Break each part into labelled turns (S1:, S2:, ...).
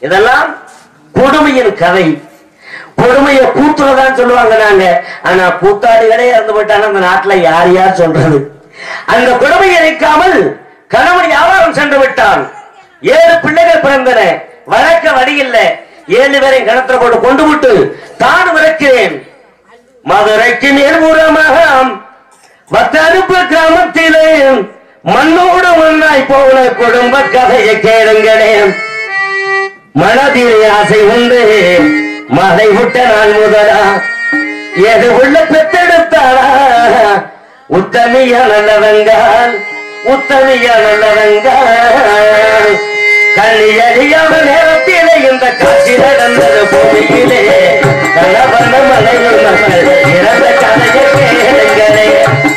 S1: இதெல்லாம் கொடுமையின் கதை கொடுமையை கூத்துலதான் சொல்லுவாங்க நாங்க ஆனா கூத்தாடிகளே இறந்து போயிட்டாங்க அந்த நாட்டுல யார் யார் சொல்றது அந்த கொடுமையை நிற்காமல் கணவன் வியாபாரம் சென்று விட்டான் ஏழு பிள்ளைகள் பிறந்தன வளர்க்க வழி இல்ல ஏழு பேரை கணத்துல போட்டு கொண்டு விட்டு தான் விளக்கிறேன் மதுரைக்கு நேர்முறமாக பத்தனுப்பு கிராமத்திலே மண்ணோடு மண்ணாய் போல குடும்ப கதையை கேளுங்களே மனதில் ஆசை உண்டு மலை விட்ட நாள் முதலா எது உள்ள பெத்தெடுத்தாளா உத்தமிய நல்லவங்கால் உத்தமிய நல்லவங்கால் கண்ணியறியாத நேரத்திலே இந்த காட்சி நடந்தது பூமியிலே கணவன மலையில் மக்கள் இறந்த கதையை கேளுங்களே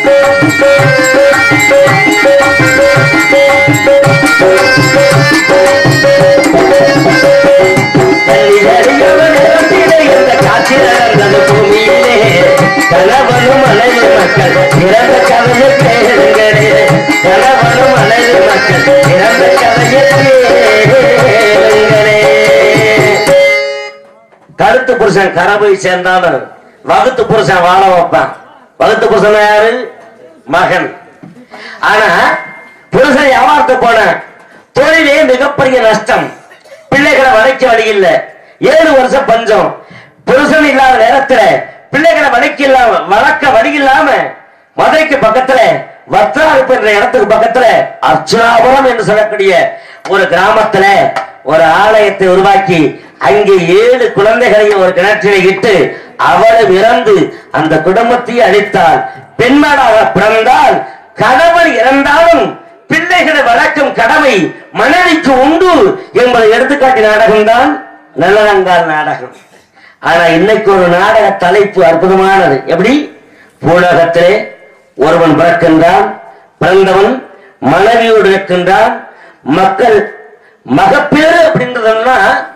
S1: கண்ணியறியாத நேரத்திலே இந்த காட்சி நடந்தது பூமியிலே கணவனும் மனைவி மக்கள் இறந்த கதையை கேளுங்களே கணவனும் மனைவி மக்கள் இறந்த கதையை கேளுங்களே கருத்து புருஷன் கரபை சேர்ந்தாலும் வகுத்து புருஷன் வாழ வைப்பான் வகுத்து புருஷன் யாரு மகன் ஆனா புருஷன் வியாபாரத்து போன தொழிலே மிகப்பெரிய நஷ்டம் பிள்ளைகளை வளைக்க வழி இல்ல ஏழு வருஷம் பஞ்சம் புருஷன் இல்லாத நேரத்துல பிள்ளைகளை வளைக்க இல்லாம வளர்க்க வழி இல்லாம மதுரைக்கு பக்கத்துல வத்ராருப்பு என்ற இடத்துக்கு பக்கத்துல அர்ச்சனாபுரம் என்று சொல்லக்கூடிய ஒரு கிராமத்துல ஒரு ஆலயத்தை உருவாக்கி அங்கே ஏழு குழந்தைகளையும் ஒரு கிணற்றிலே இட்டு அவளும் இறந்து அந்த குடும்பத்தை அழித்தாள் பெண்மனாக பிறந்தால் கணவன் இறந்தாலும் பிள்ளைகளை வளர்க்கும் கடமை மனைவிக்கு உண்டு என்பதை எடுத்துக்காட்டி நாடகம்தான் நல்லதங்கால் நாடகம் ஆனா இன்னைக்கு ஒரு நாடக தலைப்பு அற்புதமானது எப்படி பூலகத்திலே ஒருவன் பிறக்கின்றான் பிறந்தவன் மனைவியோடு இருக்கின்றான் மக்கள் மகப்பேறு அப்படின்றதுன்னா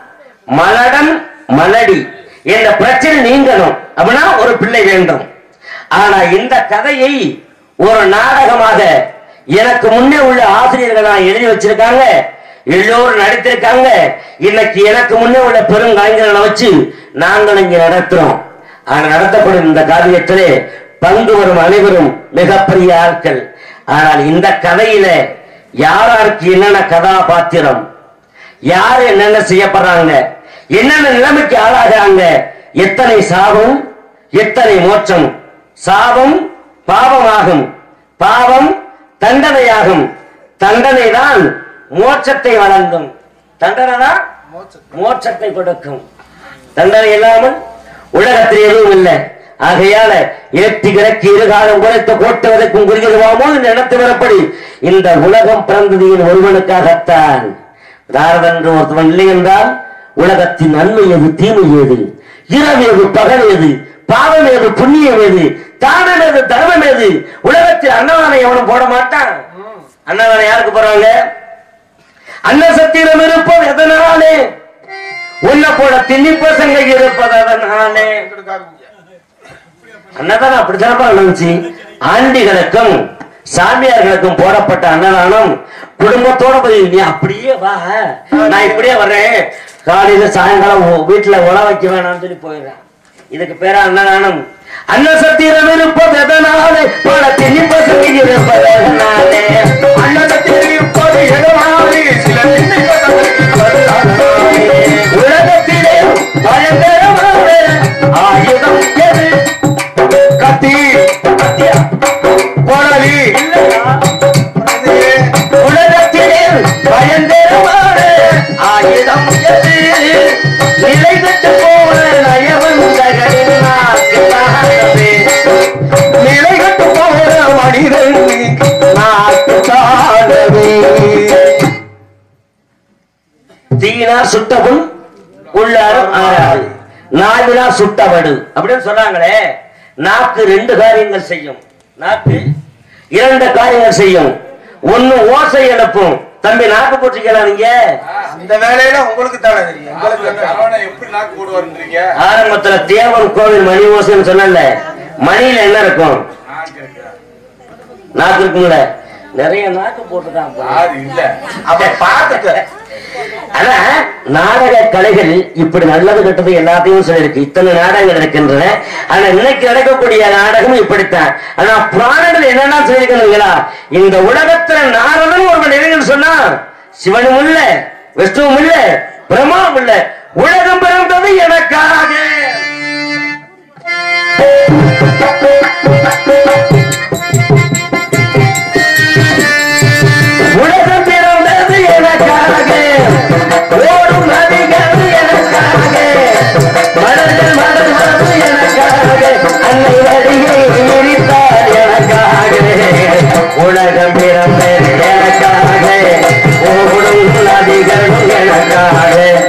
S1: மலடன் மலடி என்ற பிரச்சனை நீங்கணும் அப்படின்னா ஒரு பிள்ளை வேண்டும் ஆனா இந்த கதையை ஒரு நாடகமாக எனக்கு முன்னே உள்ள ஆசிரியர்கள் நான் எழுதி வச்சிருக்காங்க எல்லோரும் நடித்திருக்காங்க இன்னைக்கு எனக்கு முன்னே உள்ள பெருங்கலைஞர்களை வச்சு நாங்கள் இங்க நடத்துறோம் ஆனா நடத்தப்படும் இந்த காவியத்திலே பங்கு வரும் அனைவரும் மிகப்பெரிய ஆட்கள் ஆனால் இந்த கதையில யாராருக்கு என்னென்ன கதாபாத்திரம் யாரு என்னென்ன செய்யப்படுறாங்க என்னென்ன நிலைமைக்கு ஆளாகிறாங்க எத்தனை சாபம் எத்தனை மோட்சம் சாபம் பாவமாகும் பாவம் தண்டனையாகும் தண்டனை தான் மோட்சத்தை வழங்கும் தண்டனை தான் மோட்சத்தை கொடுக்கும் தண்டனை இல்லாமல் உலகத்தில் எதுவும் இல்லை ஆகையால ஏற்றி கிடக்கி இருகாலம் உழைத்து கோட்டுவதற்கும் குறிக்கிறவாமோ இந்த இடத்து வரப்படி இந்த உலகம் பிறந்தது என் ஒருவனுக்காகத்தான் தாரதன் என்று ஒருத்தவன் இல்லை என்றால் உலகத்தின் நன்மை எது தீமை ஏது இரவு எது பகல் எது பாவம் எது புண்ணியம் எது தானம் எது தர்மம் எது உலகத்தில் அன்னதானம் எவனும் போட மாட்டான் அன்னதானம் யாருக்கு போறாங்க அன்ன சத்திரம் இருப்பது எதனாலே உன்னை போல திண்ணி பசங்க இருப்பது அதனாலே அன்னதானம் அப்படித்தானப்பா நடந்துச்சு ஆண்டிகளுக்கும் சாமியார்களுக்கும் போடப்பட்ட அன்னதானம் குடும்பத்தோட போய் நீ அப்படியே வா நான் இப்படியே வர்றேன் காலையில சாயங்காலம் உ- வீட்டுல உழ வைக்க வேணாம்னு சொல்லி போயிடுறேன் இதுக்கு பேரா அன்னதானம் அன்ன சத்திரம் இருப்பது எதனாலே போல திண்ணி பசங்க இருப்பது அதனாலே
S2: அன்ன சத்திரம் இருப்பது எதனாலே சில திண்ணை பசங்க
S1: உலகத்திலே பயங்கரமான ஆயுதம் எது
S2: கத்தி
S1: கத்தியா?
S2: கோடாலி
S1: உலகத்திலே பயங்கரமான ஆயுதம் எது நிலை விட்டு போன நயவந்தகளின் நாட்டுக்காகவே
S2: நிலைகட்டு போற மனிதன்
S1: நாட்டுக்காகவே தீயினார் சுட்டவும் உள்ளாரும் ஆறாது நாவினார் சுட்டவடு அப்படின்னு சொல்றாங்களே நாக்கு ரெண்டு காரியங்கள் செய்யும் நாக்கு இரண்டு காரியங்கள் செய்யும் ஒண்ணு ஓசை எழுப்பும் தம்பி நாக்கு போட்டுக்கலாம் நீங்க
S2: அந்த வேலையில உங்களுக்கு தானே தெரியும் உங்களுக்கு என்ன?
S3: சரவணன் எப்படி நாக்கு போடுவாருன்றீங்க
S1: ஆரம்பத்துல தேவன் கோவில் மணி ஓசைன்னு சொன்னல மணியில என்ன இருக்கும்
S3: நாக்கு இருக்கு
S1: நாக்கு இருக்கும்ல நிறைய நாக்கு போட்டுதான்
S3: அது இல்ல
S2: அப்ப பார்த்துக்க
S1: ஆனா நாடக கலைகள் இப்படி நல்லது கெட்டது எல்லாத்தையும் சொல்லியிருக்கு இத்தனை நாடகங்கள் இருக்கின்றன ஆனா இன்னைக்கு நடக்கக்கூடிய நாடகம் இப்படித்தான் ஆனா புராணங்கள் என்னன்னா சொல்லியிருக்கணுங்களா இந்த உலகத்துல நாரதன் ஒருவன் இளைஞன் சொன்னா சிவனும் இல்ல விஷ்ணுவும் இல்ல பிரம்மாவும் இல்ல உலகம் பிறந்தது எனக்காக உலகம் பிறந்தது எனக்காக ஓடும் நதிகள் எனக்காக மலர்கள் மலர் மலர் எனக்காக அன்னை வழியை விரித்தார் எனக்காக உலகம் பிறந்தது எனக்காக ஓடும் நதிகள் எனக்காக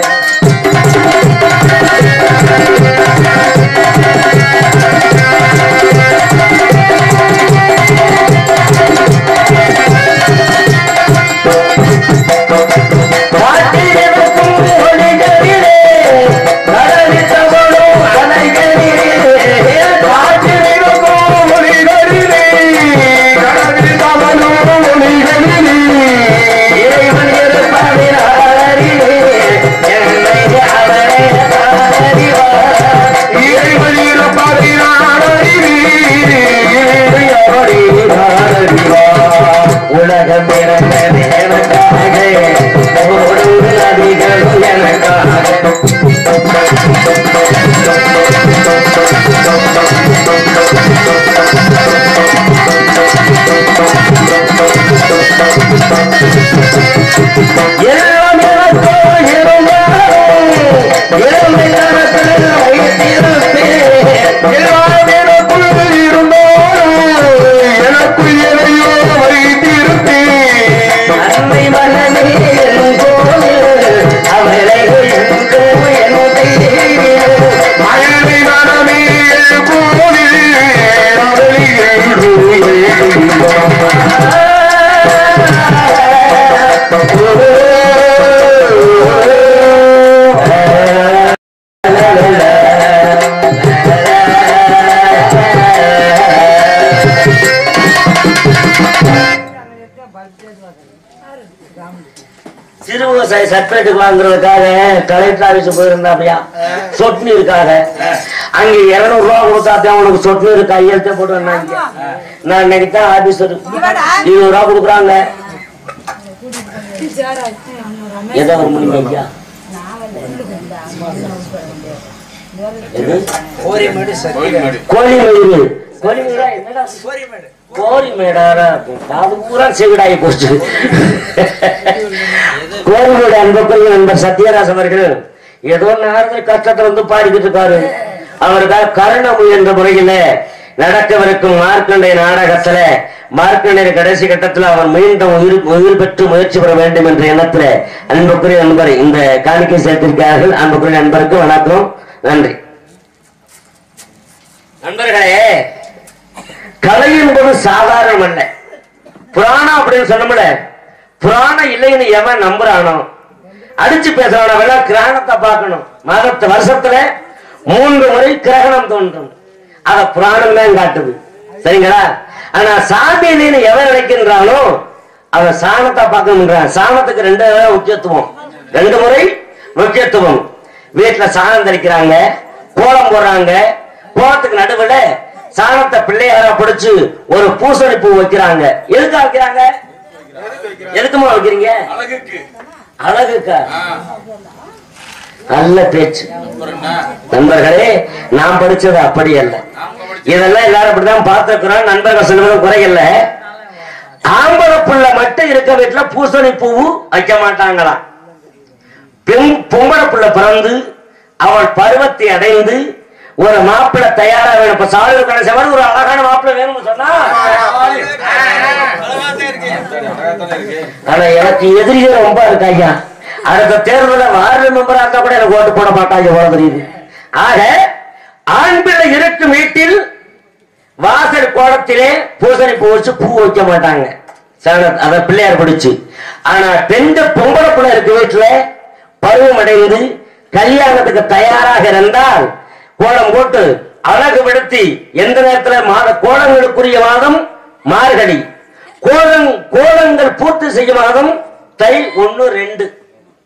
S1: காட்டிலிருக்கும் ஒளிகளிலே, கடலில் தவழும் அலைகளிலே, காட்டிலிருக்கும் ஒளிகளிலே, கடலில் தவழும் ஒளிகளிலே, இறைவன் இருப்பதின் அறிவே, என்னை அவரே அறிவார். இறைவன் இருப்பதின் அறிவே, என்னை அவரே அறிவார். உலகம் பிறந்தது எனக்காக ஓடும் நதிகள் எனக்காக எல்லாம் எனக்கோ இருந்தாலும் இளமை தரத்தில் வைத்திருப்பேன் எல்லாம் எனக்குள் இருந்தாலும் எனக்குள் எதையோ வைத்திருப்பேன் அன்னை மனமே என் கோவில் அவளை என்றோ என்னை அன்னை மனமே என் கோவில் அவளை என்றோ சிறு விவசாயி சர்டிபிகேட் வாங்குறதுக்காக கலெக்டர் ஆபீஸ் போயிருந்தாப்பையா சொட்டு நீருக்காக அங்க இருநூறு ரூபா கொடுத்தாத்தான் உனக்கு சொட்டு நீர் கையெழுத்த போட்டு வந்தாங்க நான் இன்னைக்கு தான் ஆபீசர் இருபது ரூபா கொடுக்குறாங்க எதை வர முடியும் ஐயா எது?
S3: கோரிமேடு
S1: கோழிமயிறு கோழிமயிரா என்னடா கோரிமேடாரா அது பூரா செவிடாகி போச்சு கோரிமேடு அன்புக்குரிய நண்பர் சத்யராஜ் அவர்கள் ஏதோ நேரத்தில் கஷ்டத்துல வந்து பாடிக்கிட்டு இருக்காரு அவருக்காக கருணமு என்ற முறையில நடக்கவிருக்கும் மார்க்கண்டை நாடகத்துல மார்க்கண்டையர் கடைசி கட்டத்தில் அவர் மீண்டும் உயிர் உயிர் பெற்று முயற்சி பெற வேண்டும் என்ற எண்ணத்துல அன்புக்குரிய நண்பர் இந்த காணிக்கை சேர்த்திருக்கிறார்கள் அன்புக்குரிய நண்பருக்கு வணக்கம் நன்றி நண்பர்களே கலை என்பது சாதாரணம் அல்ல புராணம் அப்படின்னு சொன்னோம்ல புராணம் இல்லைன்னு எவன் நம்புறானோ அடிச்சு பேசுறவன கிரகணத்தை பார்க்கணும் மாதத்து வருஷத்துல மூன்று முறை கிரகணம் தோன்றும் அத புராணம் தான் காட்டுது சரிங்களா ஆனா சாமி இல்லைன்னு எவன் நினைக்கின்றானோ அவன் சாணத்தை பார்க்கணுன்றான் சாணத்துக்கு ரெண்டு முக்கியத்துவம் ரெண்டு முறை முக்கியத்துவம் வீட்டுல சாணம் தெளிக்கிறாங்க கோலம் போடுறாங்க கோலத்துக்கு நடுவுல சாணத்தை பிள்ளையாரா பிடிச்சு ஒரு பூசணி பூ வைக்கிறாங்க எதுக்கா வைக்கிறாங்க எதுக்குமா வைக்கிறீங்க
S3: அழகுக்கு
S1: அழகுக்கா
S3: ஆ,
S1: நல்ல பேச்சு
S3: அப்புறம் என்ன?
S1: நண்பர்களே நான் படிச்சது அப்படி அல்ல
S3: நாம படிச்ச
S1: இதெல்லாம் எல்லாரும் இப்படிதான் பார்த்திருக்கிறோம் நண்பர்கள் சொல்றது குறையில்ல ஆம்பளை புள்ள மட்டும் இருக்க வீட்டுல பூசணி பூவு வைக்க மாட்டாங்களாம் பெண் பொம்பளை புள்ள பிறந்து அவள் பருவத்தை அடைந்து ஒரு மாப்பிள்ளை தயாரா வேணும் இப்ப சாலை கடைசி ஒரு அழகான மாப்பிள்ளை வேணும்னு சொன்னா
S3: அழகாத்தானே இருக்கு.
S1: ஆனா எனக்கு எதிரிகள் ரொம்ப இருக்கு ஐயா அடுத்த தேர்தல வார்டு மெம்பரா இருந்தா கூட எனக்கு ஓட்டு போட மாட்டாங்க போல தெரியுது ஆக ஆண் பிள்ளை இருக்கும் வீட்டில் வாசல் கோலத்திலே பூசணி பூ வச்சு பூ வைக்க மாட்டாங்க சரண- அத பிள்ளையார் பிடிச்சு ஆனா பெண்கள் பொம்பளை பிள்ளை இருக்க வீட்டுல பருவம் அடைந்து கல்யாணத்துக்கு தயாராக இருந்தால் கோலம் போட்டு அழகு படுத்தி எந்த நேரத்துல மாத கோலங்களுக்குரிய மாதம் மார்கழி கோலம் கோலங்கள் பூர்த்தி செய்யும் மாதம் தை ஒண்ணு ரெண்டு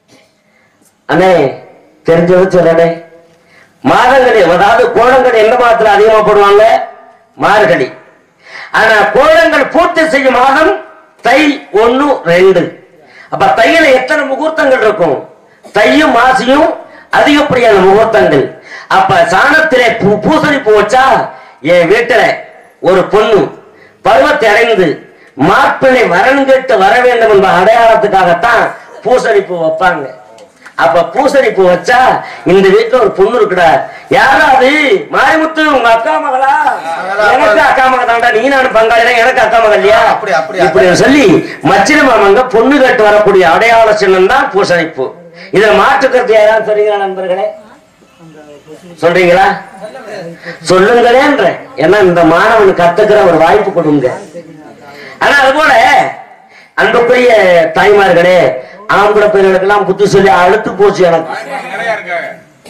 S1: அண்ணே தெரிஞ்சது சொல்லணே மாதங்களி அதாவது கோலங்கள் எந்த மாதத்துல அதிகமா போடுவாங்க மார்கழி ஆனா கோலங்கள் பூர்த்தி செய்யும் மாதம் தை ஒண்ணு ரெண்டு அப்ப தையில எத்தனை முகூர்த்தங்கள் இருக்கும் தையும் மாசியும் அதிகப்படியான முகூர்த்தங்கள் அப்ப சாணத்திலே பூ- பூசணி பூ வச்சா என் வீட்டுல ஒரு பொண்ணு பருவத்தை அடைந்து மாப்பிள்ளை வரன் கேட்டு வர வேண்டும் என்ற அடையாளத்துக்காகத்தான் பூசணி பூ வைப்பாங்க அப்ப பூசணி பூ வச்சா இந்த வீட்டுல ஒரு பொண்ணு இருக்குடா யாராவது மாரிமுத்து உங்க அக்கா மகளா எனக்கு அக்கா மகள் தான்டா நீ நானும் பங்காளினா எனக்கு அக்கா மகள் இல்லையா
S2: அப்படி, அப்படி,
S1: இப்படி சொல்லி மச்சின மாமங்க பொண்ணு கேட்டு வரக்கூடிய அடையாள சின்னம் தான் பூசணி பூ இதுல மாற்றுக்கருத்து யாராவது சொல்றீங்களா நண்பர்களே சொல்றீங்களா சொல்லுங்களேன்ற ஏன்னா இந்த மாணவன் கத்துக்கிற ஒரு வாய்ப்பு கொடுங்க ஆனா அது போல அன்புக்குரிய தாய்மார்களே ஆம்பளை பெண்களுக்கெல்லாம் புத்தி சொல்லி அழுத்து போச்சு எனக்கு
S3: தாய்மார்கள் நிறைய இருக்காங்க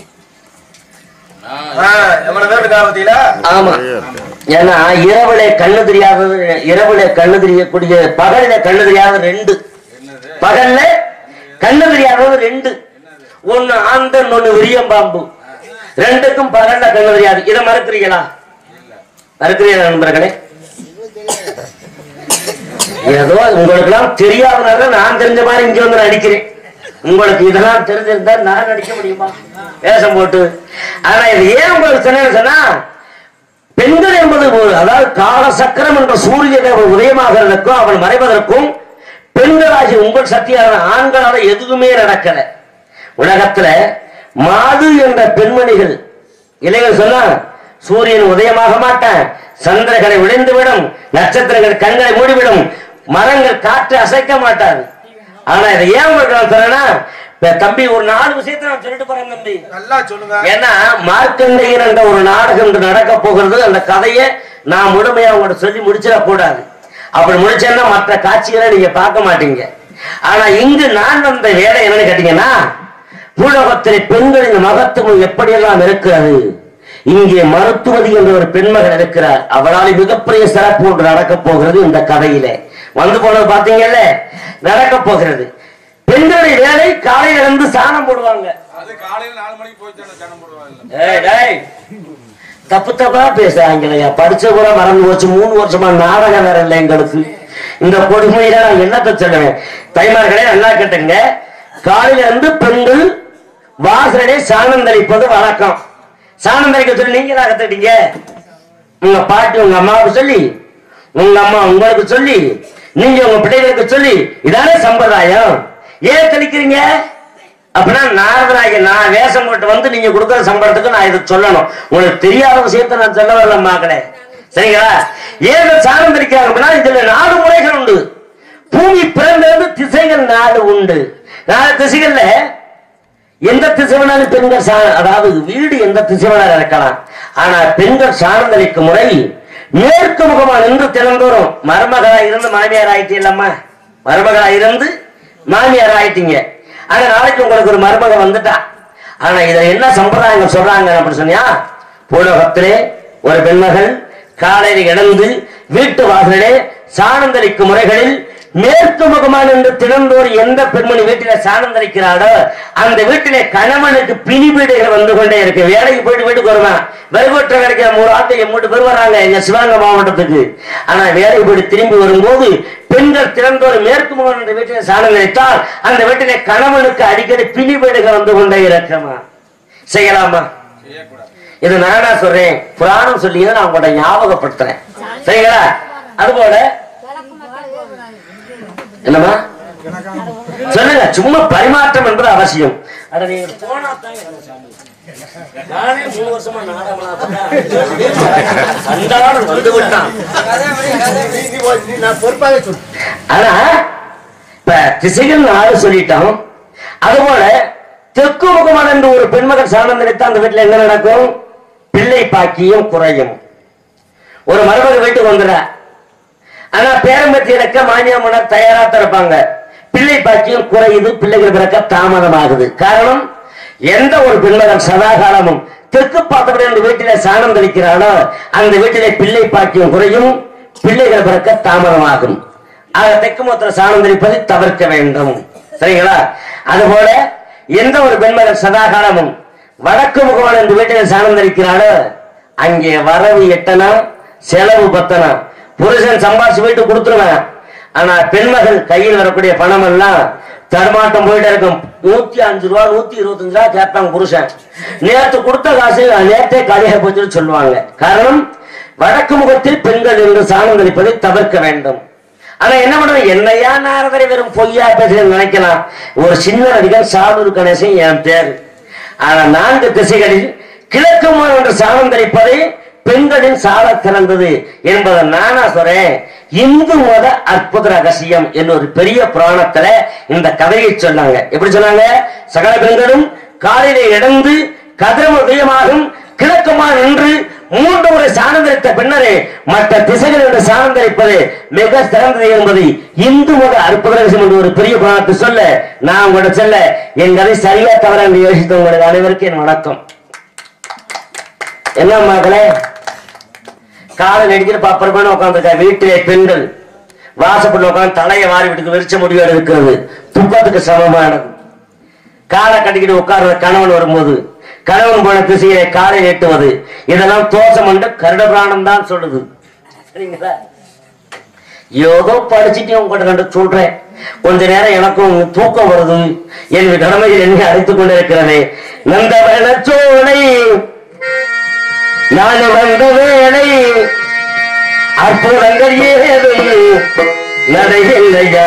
S2: ஆ, எவ்வளவு பேர் இருக்கா பாத்தீங்களா
S1: ஆமா ஏன்னா இரவுல கண்ணு தெரியாதது இரவுல கண்ணு தெரியக்கூடிய பகலில கண்ணு தெரியாத ரெண்டு
S3: என்னது
S1: பகல்ல கண்ணு தெரியாதது ரெண்டு ஒண்ணு ஆந்தன் ஒண்ணு விரியம்பாம்பு ரெண்டுக்கும் பகல்ல கண்ணு தெரியாது இதை மறுக்கிறீங்களா மறுக்கிறீங்களா நண்பர்களே ஏதோ உங்களுக்கு எல்லாம் தெரியாதனால நான் தெரிஞ்ச மாதிரி இங்க வந்து நடிக்கிறேன் உங்களுக்கு இதெல்லாம் தெரிஞ்சிருந்தா நான் நடிக்க முடியுமா வேஷம் போட்டு ஆனா இது ஏன் உங்களுக்கு சொன்னேன்னு சொன்னா பெண்கள் என்பது ஒரு அதாவது காலசக்கரம் என்ற சூரிய தேவன் உதயமாகிறதுக்கும் அவள் மறைவதற்கும் பெண்களாகி உங்கள் சக்தியான ஆண்களால எதுவுமே நடக்கல உலகத்துல மாது என்ற பெண்மணிகள் இளைஞர் சொன்னா சூரியன் உதயமாக மாட்டான் சந்திரகளை விளைந்து விடும் நட்சத்திரங்கள் கண்களை மூடிவிடும் மரங்கள் காற்று அசைக்க மாட்டாது ஆனா இதை ஏன் உங்களுக்கு நான் சொல்றேன்னா இப்ப தம்பி ஒரு நாலு விஷயத்தை நான் சொல்லிட்டு போறேன் தம்பி
S2: நல்லா சொல்லுங்க
S1: ஏன்னா மார்க்கண்டையர் என்ற ஒரு நாடகம் இன்று நடக்க போகிறது அந்த கதையை நான் முழுமையா உங்கள்ட்ட சொல்லி முடிச்சிட கூடாது அப்படி முடிச்சேன்னா மற்ற காட்சிகளை நீங்க பார்க்க மாட்டீங்க ஆனா இங்கு நான் வந்த வேலை என்னன்னு கேட்டீங்கன்னா பூலோகத்திலே பெண்களின் மகத்துவம் எப்படியெல்லாம் இருக்கிறது இங்கே மருத்துவதி என்ற ஒரு பெண்மகள் இருக்கிறார் அவளால் மிகப்பெரிய சிறப்பு ஒன்று நடக்க போகிறது இந்த கதையிலே வந்து போனது பாத்தீங்கல்ல நடக்க போகிறது பெண்களின் வேலை காலையில இருந்து சாணம் போடுவாங்க
S3: அது காலையில நாலு மணிக்கு போய் தானே ஜனம் போடுவாங்க
S1: ஏய், டேய். தப்பு தப்பா பேசுறாங்களையா படிச்ச கூட மறந்து போச்சு மூணு வருஷமா நாடகம் வேற இல்லை எங்களுக்கு இந்த கொடுமையில நான் என்னத்த சொல்லுவேன் தைமார்களே நல்லா கேட்டுங்க காலையில இருந்து பெண்கள் வாசலே சாணம் தெளிப்பது வழக்கம் சாணம் தெளிக்க சொல்லி நீங்க கத்துட்டீங்க உங்க பாட்டி உங்க அம்மாவுக்கு சொல்லி உங்க அம்மா உங்களுக்கு சொல்லி நீங்க உங்க பிள்ளைகளுக்கு சொல்லி இதானே சம்பிரதாயம் ஏன் தெளிக்கிறீங்க அப்படின்னா நாரதராக நான் வேஷம் போட்டு வந்து நீங்க கொடுக்குற சம்பளத்துக்கு நான் இதை சொல்லணும் உங்களுக்கு தெரியாத விஷயத்த நான் சொல்ல வரல மாக்களே சரிங்களா ஏன் இந்த சாணம் தெளிக்கிறாங்க அப்படின்னா இதுல நாலு முறைகள் உண்டு பூமி பிறந்திருந்து திசைகள் நாலு உண்டு நாலு திசைகள்ல எந்த திசை வேணாலும் பெண்கள் சா அதாவது வீடு எந்த திசை வேணாலும் இருக்கலாம் ஆனா பெண்கள் சார்ந்தளிக்கும் முறை மேற்கு முகமா நின்று திறந்தோறும் மருமகளா இருந்து மாமியார் ஆயிட்டீங்களம்மா மருமகளா இருந்து மாமியார் ஆயிட்டீங்க ஆனா நாளைக்கு உங்களுக்கு ஒரு மருமக வந்துட்டா ஆனா இத என்ன சம்பிரதாயங்கள் சொல்றாங்க அப்படின்னு சொன்னியா பூலோகத்திலே ஒரு பெண்மகள் காலையில் எழுந்து வீட்டு வாசலிலே சாணந்தளிக்கும் முறைகளில் மேற்கு முகமான என்று திறந்தோர் எந்த பெண்மணி வீட்டில சாணந்தளிக்கிறாளோ அந்த வீட்டிலே கணவனுக்கு பிணிபீடுகள் வந்து கொண்டே இருக்கு வேலைக்கு போயிட்டு வீட்டுக்கு வருவான் வெறுகோற்ற கிடைக்கிற ஒரு ஆட்டை மூட்டு பேர் வர்றாங்க எங்க சிவகங்கை மாவட்டத்துக்கு ஆனா வேலைக்கு போயிட்டு திரும்பி வரும்போது பெண்கள் திறந்தோர் மேற்கு முகம் என்ற வீட்டிலே சாணந்தளித்தால் அந்த வீட்டிலே கணவனுக்கு அடிக்கடி பிணிபீடுகள் வந்து கொண்டே இருக்கமா செய்யலாமா
S3: செய்யக்கூடாது
S1: இது நானா சொல்றேன் புராணம் சொல்லியதை நான் உங்கள்ட்ட ஞாபகப்படுத்துறேன் சரிங்களா அதுபோல என்னம்மா சொல்லுங்க சும்மா பரிமாற்றம் என்பது அவசியம் அட நீங்க போனா தான் எனக்கு சாமி. நானே மூணு வருஷமா நாடகம்லாம் பார்த்தா, அன்றாடம் வந்து விட்டான் ஆனா இப்ப திசைகள் நாலு சொல்லிட்டோம் அதுபோல தெற்கு முகமான என்று ஒரு பெண்மகள் சாணம் நினைத்தா அந்த வீட்டுல என்ன நடக்கும் பிள்ளை பாக்கியம் குறையும் ஒரு மருமக வீட்டுக்கு வந்துடுற ஆனா பேரம்பத்தி இறக்க மானியம்மனர் தயாரா இருப்பாங்க பிள்ளை பாக்கியம் குறையுது பிள்ளைகள் பிறக்க தாமதமாகுது காரணம் எந்த ஒரு பெண்மகன் சதா காலமும் தெற்கு பார்த்தபடி அந்த வீட்டிலே சாணம் தெளிக்கிறாளோ அந்த வீட்டிலே பிள்ளை பாக்கியம் குறையும் பிள்ளைகள் பிறக்க தாமதமாகும் ஆக தெற்கு முத்திர சாணம் தெளிப்பதை தவிர்க்க வேண்டும் சரிங்களா அதுபோல எந்த ஒரு பெண்மகள் சதாகாலமும் வடக்கு முகமான இந்த வீட்டில் சார்ந்திருக்கிறாளோ அங்கே வரவு எட்டனா செலவு பத்தனா புருஷன் சம்பாதிச்சு வீட்டுக்கு கொடுத்துருவேன் ஆனா பெண்மகள் கையில் வரக்கூடிய பணம் எல்லாம் தடுமாட்டம் போயிட்டே இருக்கும் நூத்தி அஞ்சு ரூபா நூத்தி இருபத்தஞ்சு ரூபா கேட்பாங்க புருஷன் நேத்து கொடுத்த காசு நேத்தே காலியாக போச்சுன்னு சொல்லுவாங்க காரணம் வடக்கு முகத்தில் பெண்கள் என்று சாணந்தளிப்பதை தவிர்க்க வேண்டும் ஆனா என்ன பண்றது என்னையா நாரதரை வெறும் பொய்யா பேசுறேன்னு நினைக்கலாம் ஒரு சின்ன நடிகர் சாலூர் கணேசன் என் பேரு ஆனா நான்கு திசைகளில் கிழக்கு முகம் என்று சாணந்தளிப்பதை பெண்களின் சால திறந்தது என்பதை நானா சொல்றேன் இந்து மத அற்புத ரகசியம் என்ன ஒரு பெரிய புராணத்துல இந்த கதையை சொன்னாங்க எப்படி சொன்னாங்க சகல பெண்களும் காலிலே இடந்து கதிரமுதயமாகும் கிழக்குமா நின்று மூன்று முறை சார்ந்தரித்த பின்னரே மற்ற திசைகள் என்று சார்ந்தரிப்பது மிக சிறந்தது என்பதை இந்து மத அற்புத ரகசியம் என்று ஒரு பெரிய புராணத்தை சொல்ல நான் உங்களோட சொல்ல என் கதை சரியா தவறா என்று யோசித்த உங்களுக்கு அனைவருக்கும் என் வணக்கம் என்ன மகளே காலை நடிக்கிற பப்பரமான உட்காந்துருக்க வீட்டிலே பெண்கள் வாசப்பட்டு உட்காந்து தலையை வாரி விட்டு விரிச்ச முடிவு இருக்கிறது துக்கத்துக்கு சமமானது காலை கட்டிக்கிட்டு உட்கார்ற கணவன் வரும்போது கணவன் போன திசையை காலை எட்டுவது இதெல்லாம் தோஷம் என்று கருட பிராணம் தான் சொல்லுது சரிங்களா ஏதோ படிச்சுட்டு உங்ககிட்ட கண்டு சொல்றேன் கொஞ்ச நேரம் எனக்கும் தூக்கம் வருது என் கடமையில் என்னை அழைத்துக் கொண்டிருக்கிறது நந்தவன சோலை நான் வந்த வேலை அற்புதங்கள் ஏதும் நடையில்லையா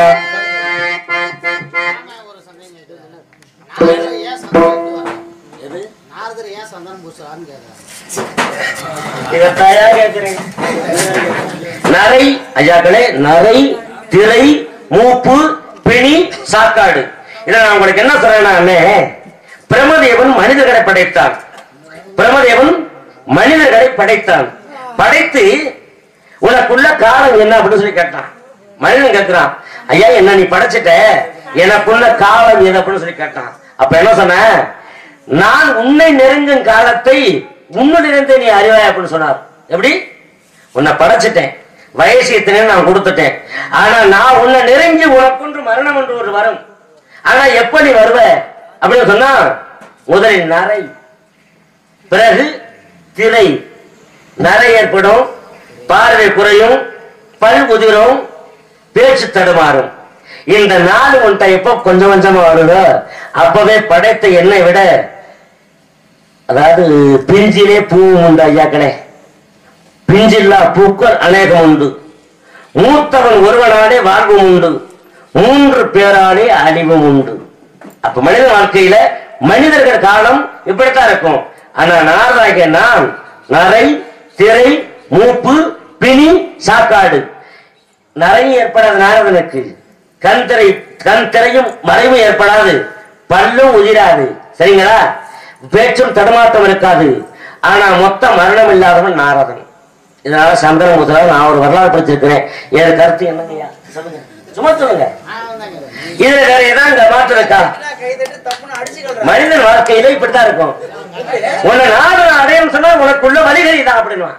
S4: ஒரு சந்தேகம் கேக்குது. நாரதர் ஏன் சந்தனம் பூசுவாரு? நாரதர் ஏன் சந்தனம் பூசுறாருன்னு கேக்குறாரு.
S1: இதத்தாயா கேட்கிறேன் நரை ஐயாக்களே நரை திரை மூப்பு பிணி சாக்காடு இதை நான் உங்களுக்கு என்ன சொல்றேன்னா அண்ணே, பிரமதேவன் மனிதர்களை படைத்தான் பிரமதேவன் மனிதர்களை படைத்தான் படைத்து உனக்குள்ள காலம் என்ன அப்படின்னு சொல்லி கேட்டான் மனிதன் கேட்கிறான் ஐயா என்ன நீ படைச்சிட்ட எனக்குள்ள காலம் எது அப்படின்னு சொல்லி கேட்டான் அப்ப என்ன சொன்ன நான் உன்னை நெருங்கும் காலத்தை உன்னுடையிலிருந்து நீ அறிவாய் அப்படின்னு சொன்னார் எப்படி உன்னை படைச்சிட்டேன் வயசு இத்தனை நான் கொடுத்துட்டேன் ஆனா நான் உன்னை நெருங்கி உனக்குன்று மரணம் என்று ஒரு வரும் ஆனா எப்ப நீ வருவ அப்படின்னு சொன்னா முதலில் நரை பிறகு திரை நரை ஏற்படும் பார்வை குறையும் பல் உதிரும் பேச்சு தடுமாறும் இந்த நாலு உன்ட்ட எப்ப கொஞ்சம் கொஞ்சமா வருதோ அப்பவே படைத்த என்னை விட அதாவது பிஞ்சிலே பூவும் உண்டு ஐயாக்களே பிஞ்சில்லா பூக்கள் அநேகம் உண்டு மூத்தவன் ஒருவனாலே வாழ்வும் உண்டு மூன்று பேராலே அழிவும் உண்டு அப்ப மனித வாழ்க்கையில மனிதர்கள் காலம் இப்படித்தான் இருக்கும் ஆனா நாராகிய நான் நரை திரை மூப்பு பிணி சாக்காடு நரையும் ஏற்படாது நாரதனுக்கு கண் திரை கண் திரையும் மறைவும் ஏற்படாது பல்லும் உதிராது சரிங்களா பேச்சும் தடுமாட்டம் இருக்காது ஆனா மொத்த மரணம் இல்லாதவன் நாரதன் இதனால சந்திரன் முதலாக நான் ஒரு வரலாறு படிச்சிருக்கிறேன் என் கருத்து என்னங்கய்யா சொல்லுங்க சும்மா சொல்லுங்க
S4: நான் வந்தாங்க.
S1: இதுல வேற ஏதாவது மாற்றம் இருக்கா மனிதன் வாழ்க்கையில இப்படித்தான் இருக்கும் உன்னை நாடு அடையும் சொன்னா உனக்குள்ள வழிகை தான் அப்படின்னுவான்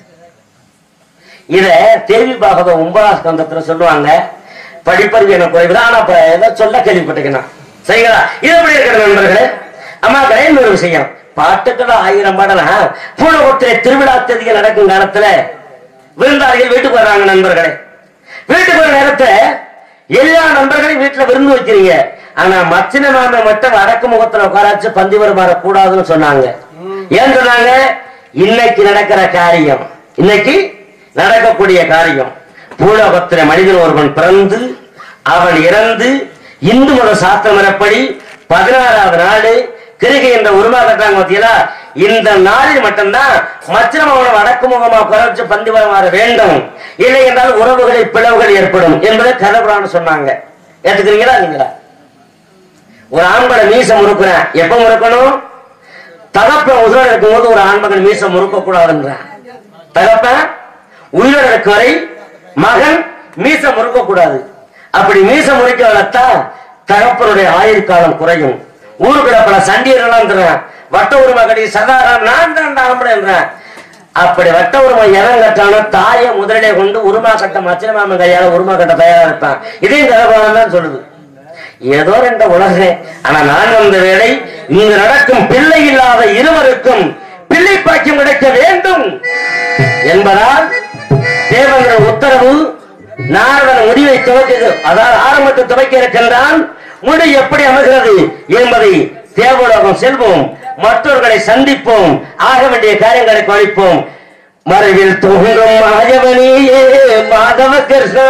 S1: இத தேவி பாகவத ஒன்பதாம் ஸ்கந்தத்துல சொல்லுவாங்க படிப்பறிவு எனக்கு குறைவுதான் ஆனா இப்ப ஏதோ சொல்ல கேள்விப்பட்டிருக்கேன் நான். சரிங்களா இது எப்படி இருக்கிற நண்பர்களே அம்மா கடையில் ஒரு விஷயம் பாட்டுக்கள் ஆயிரம் பாடலாம் பூனகுத்திரை திருவிழா தேதிகள் நடக்கும் காலத்துல விருந்தாளிகள் வீட்டுக்கு வர்றாங்க நண்பர்களே வீட்டுக்கு வர நேரத்தை எல்லா நண்பர்களையும் வீட்டுல விருந்து வைக்கிறீங்க ஆனா மச்சின மாமன் மட்டும் வடக்கு முகத்துல உட்காராச்சு பந்தி வருமாற கூடாதுன்னு சொன்னாங்க ஏன் சொன்னாங்க இன்னைக்கு நடக்கிற காரியம் இன்னைக்கு நடக்கக்கூடிய காரியம் பூலோகத்தில மனிதன் ஒருவன் பிறந்து அவன் இறந்து இந்து மத சாஸ்திர முறைப்படி பதினாறாவது நாள் கிருகை என்ற உருவா கட்டுறாங்க பாத்தீங்களா இந்த நாளில் மட்டும்தான் மச்சனம் அவனை வடக்கு முகமா குறைச்சு பந்தி வரமாற வேண்டும் இல்லை என்றால் உறவுகளில் பிளவுகள் ஏற்படும் என்பதை கதபுரான்னு சொன்னாங்க ஏத்துக்கிறீங்களா நீங்களா ஒரு ஆண்களை மீச முறுக்குறேன் எப்ப முறுக்கணும் தகப்பன் உயிரோடு இருக்கும்போது ஒரு ஆண்மகன் மீச முறுக்க கூடாதுன்றான் தகப்பன் உயிரோடு இருக்க வரை மகன் மீச முறுக்க கூடாது அப்படி மீச முறுக்க வளர்த்தா தகப்பனுடைய ஆயுள் காலம் குறையும் ஊருக்குள்ள பல சண்டியர்கள்லாம் வட்ட உரிமை கடி சதாரம் நான் தான் ஆம்பளைன்றேன் அப்படி வட்ட உரிமை இடம் கட்டான தாயை முதலிலே கொண்டு உருமா கட்ட மச்சன மாமன் கையால உருமா கட்ட தயாரா இருப்பான் இதையும் கதபானம் தான் சொல்லுது ஏதோ ரெண்டு உலகே ஆனா நான் வந்த வேளை இங்கு நடக்கும் பிள்ளை இல்லாத இருவருக்கும் பிள்ளை பாக்கியம் கிடைக்க வேண்டும் என்பதால் தேவங்கிற உத்தரவு நாரதன் முடிவை துவக்கியது அதாவது ஆரம்பத்தை துவக்கி இருக்கின்றான் முடி எப்படி அமைகிறது என்பதை தேவலோகம் செல்வோம் மற்றவர்களை சந்திப்போம் ஆக வேண்டிய காரியங்களை கழிப்போம் மறைவில் தோன்றும் மாயவனியே மாதவ கிருஷ்ணா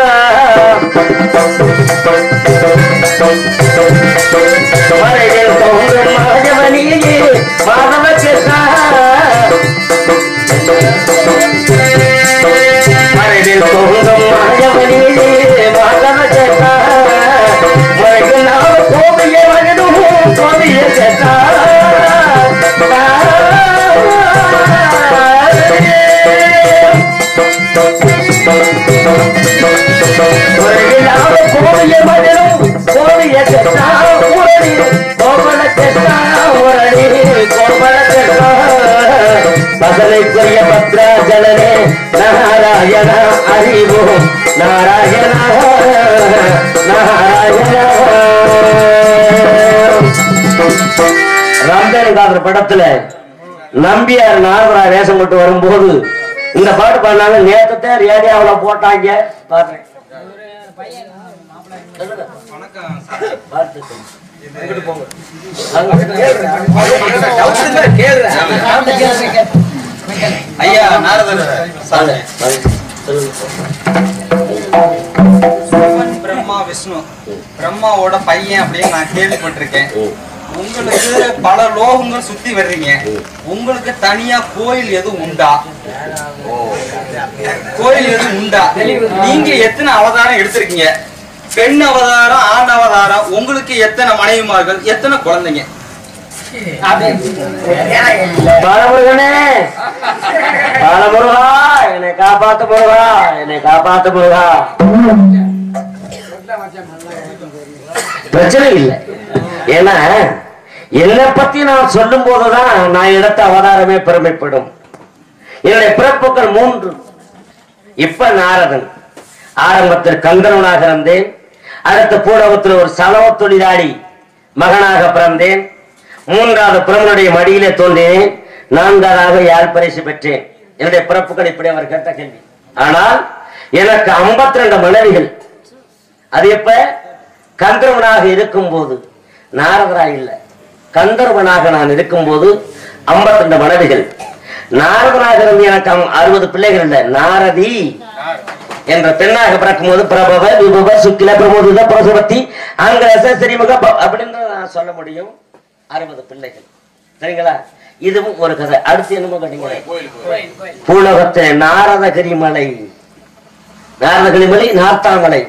S1: மறைவில் தோன்றும் மாயவனியே மாதவ கிருஷ்ணா மறைவில் தோன்றும் மாயவனியே மாதவ கிருஷ்ணா மறைவில் நாம் கோவிய மகிழும் கோவிய கிருஷ்ணா கோவிய மகிழும் கோவிய கிருஷ்ணா உரணி கோபல கிருஷ்ணா உரணி கோபல கிருஷ்ணா பகலைக்குரிய பத்ராஜலனே நாராயண அறிவோ நாராயண நாராயண ரம்ஜான் காதர் படத்துல நம்பியார் நாரதரா வேஷம் போட்டு வரும்போது இந்த பாட்டு பாடினாங்க நேத்தத்தை ரேடியோவுல போட்டாங்க பாடுறேன் வாழ்த்துக்கள்.
S3: ஐயா நாரதர்
S1: வாங்க, வாங்க. சொல்லுங்க.
S5: சிவன் பிரம்மா விஷ்ணு பிரம்மாவோட பையன் அப்படின்னு நான் கேள்விப்பட்டிருக்கேன்
S1: ம்.
S5: உங்களுக்கு பல லோகங்கள் சுத்தி வர்றீங்க உங்களுக்கு தனியா கோயில் எதுவும் உண்டா கோயில் எதுவும் உண்டா நீங்க எத்தனை அவதாரம் எடுத்திருக்கீங்க பெண் அவதாரம் ஆண் அவதாரம் உங்களுக்கு எத்தனை மனைவிமார்கள் எத்தனை குழந்தைங்க
S1: பாலமுருகனே பாலமுருகா என்னை காப்பாத்து முருகா என்னை காப்பாத்து முருகா பிரச்சனை இல்லை ஏன்னா என்னை பத்தி நான் சொல்லும் போதுதான் நான் எடுத்த அவதாரமே பெருமைப்படும் என்னுடைய பிறப்புகள் மூன்று இப்ப நாரதன் ஆரம்பத்தில் கந்தரவனாக இருந்தேன் அடுத்த பூலகத்தில் ஒரு சலவ தொழிலாளி மகனாக பிறந்தேன் மூன்றாவது பிரமனுடைய மடியிலே தோன்றினேன் நான்காவதாக யாழ் பரிசு பெற்றேன் என்னுடைய பிறப்புகள் இப்படி அவர் கேட்ட கேள்வி ஆனால் எனக்கு 52 ரெண்டு மனைவிகள் அது எப்ப கந்தர்வனாக இருக்கும் போது நாரதரா இல்ல கந்தர்வனாக நான் இருக்கும்போது 52 ரெண்டு மனைவிகள் நாரதனாக இருந்து எனக்கு அறுபது பிள்ளைகள் இல்ல நாரதி என்ற பெண்ணாக பிறக்கும்போது பிரபவ விபவ சுக்கில பிரமோதித பிரசுபத்தி ஆங்கிரச சரிமுக ப- அப்படின்னு நான் சொல்ல முடியும் அறுபது பிள்ளைகள் சரிங்களா இதுவும் ஒரு கதை அடுத்து என்னமோ கேட்டீங்க பூலோகத்தில் நாரதகிரி மலை நாரதகிரி மலை நார்த்தாமலை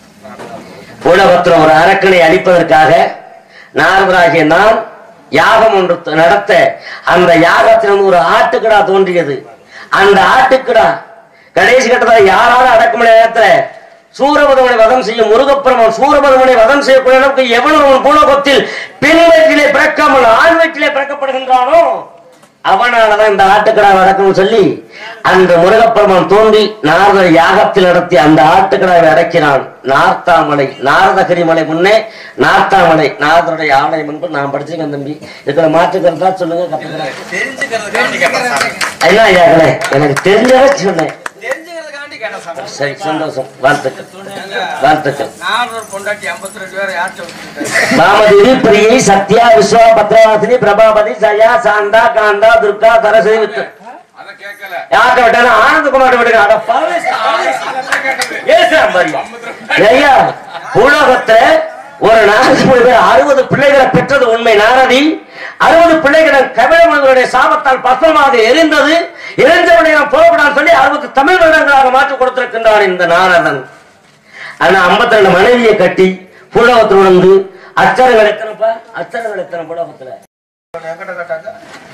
S1: பூலோகத்தில் ஒரு அரக்கனை அழிப்பதற்காக நாரதராகிய நாம் யாகம் ஒன்று த- நடத்த அந்த யாகத்திலிருந்து ஒரு ஆட்டுக்கடா தோன்றியது அந்த ஆட்டுக்கடா கடைசி கட்டத்தில் யாராலும் அடக்க முடியாத நேரத்துல சூரபதமனை வதம் செய்யும் முருகப்பெருமான் சூரபதமனை வதம் செய்யக்கூடிய அளவுக்கு எவனும் அவன் பூலோகத்தில் பெண் வயிற்றிலே பிறக்காமல் ஆண் வயிற்றிலே பிறக்கப்படுகின்றானோ அவனாலதான் இந்த ஆட்டுக்கடா அடக்கணும்னு சொல்லி அந்த முருகப்பெருமான் தோன்றி நாரத யாகத்தில் நடத்தி அந்த ஆட்டுக்கடாவை அடக்கினான் நார்த்தாமலை நாரதகிரி மலை முன்னே நார்த்தாமலை நாரதருடைய ஆலயம் என்று நான் படிச்சிருக்கேன் தம்பி இதுல மாற்றுக்கிறதா சொல்லுங்க கத்துக்கிறேன்
S5: தெரிஞ்சுக்கிறதுக்காண்டி கேட்டேன் சாமி
S1: என்ன ஐயாக்களே எனக்கு தெரிஞ்சதை சொன்னேன்
S5: தெரிஞ்சுக்கிறதுக்காண்டி கேட்டேன் சாமி
S1: சரி சந்தோஷம் வாழ்த்துக்கள் வாழ்த்துக்கள்
S5: நானூறு பொண்டாட்டி ஐம்பத்தி ரெண்டு பேர் யார்கிட்ட
S1: பாமதேவி பிரியை சத்யா விஸ்வா பத்ரவாசினி பிரபாபதி ஜயா சாந்தா காந்தா துர்கா சரஸ்வதி வித்து
S3: அத கேட்கல
S1: யார்கிட்ட விட்டாலும் ஆனந்தகுமார் விடுங்க அட பாவி, பாவி. ஏசுறான் பாருங்க. ஐயா பூலோகத்தை ஒரு நாளைக்கு மூணு பேர் அறுபது பிள்ளைகளை பெற்றது உண்மை நாரதி அறுபது பிள்ளைகளை கபிலமனுடைய சாபத்தால் பஸ்மமாக எரிந்தது எரிஞ்சவனை நான் போகக்கூடாதுன்னு சொல்லி அறுபது தமிழ் வருடங்களாக மாற்றி கொடுத்திருக்கின்றான் இந்த நாரதன் ஆனா 52 ரெண்டு மனைவியை கட்டி பூலோகத்தில் வந்து அச்சரங்கள் எத்தனைப்பா அச்சரங்கள் எத்தனை பூலோகத்துல
S2: என்கிட்ட கேட்டாங்க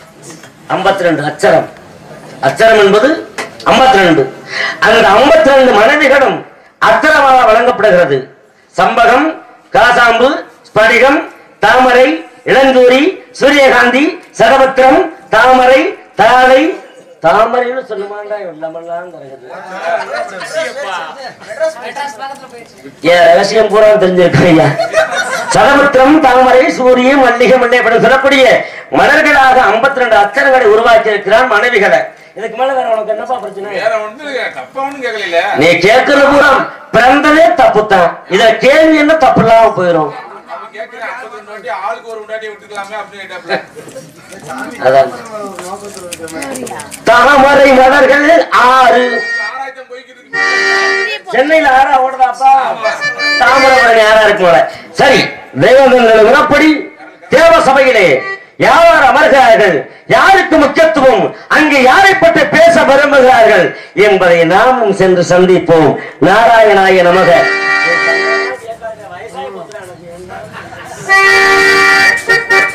S1: 52 ரெண்டு அச்சரம் அச்சரம் என்பது 52 ரெண்டு அந்த 52 ரெண்டு மனைவிகளும் அச்சரமாக வழங்கப்படுகிறது சம்பகம் காசாம்பு ஸ்படிகம் தாமரை இளந்தூரி சூரியகாந்தி சகபத்திரம் தாமரை தாளை தாமரைன்னு சொல்லுமாண்டா உள்ளமெல்லாம் கருகுது என் ரகசியம் பூரா தெரிஞ்சிருக்கேன் ஐயா சதபத்திரம் தாமரை சூரியன் மல்லிகை மல்லை அப்படின்னு சொல்லக்கூடிய மலர்களாக 52 ரெண்டு அச்சரங்களை உருவாக்கி இருக்கிறான் மனைவிகளை இதுக்கு மேல வேற உனக்கு என்னப்பா பிரச்சனை
S3: வேற ஒண்ணு தப்பா ஒண்ணும் கேட்கல
S1: நீ கேட்கறது பூரா பிறந்ததே தப்புத்தான் இதுல கேள்வி என்ன தப்பு இல்லாம போயிரும்
S3: அவன் கேட்கிறேன் ஐம்பத்தி ரெண்டு வாட்டி ஆளுக்கு ஒரு உண்டாட்டி விட்டுக்கலாமே அப்படின்னு கேட்டாப்ல
S1: அதான் தாமரை மலர்கள் ஆறு
S3: ஆராய்ச்சம் போய்க்கிட்டு இருக்கு
S1: சென்னையில ஆறா ஓடுதாப்பா தாமிரபரணி ஆறா இருக்குங்கள சரி தெய்வங்கள் முறப்படி தேவ சபையிலே யார் அமர்கிறார்கள் யாருக்கு முக்கியத்துவம் அங்கு யாரை பற்றி பேச விரும்புகிறார்கள் என்பதை நாமும் சென்று சந்திப்போம் நாராயணாய நமக
S6: Thank you.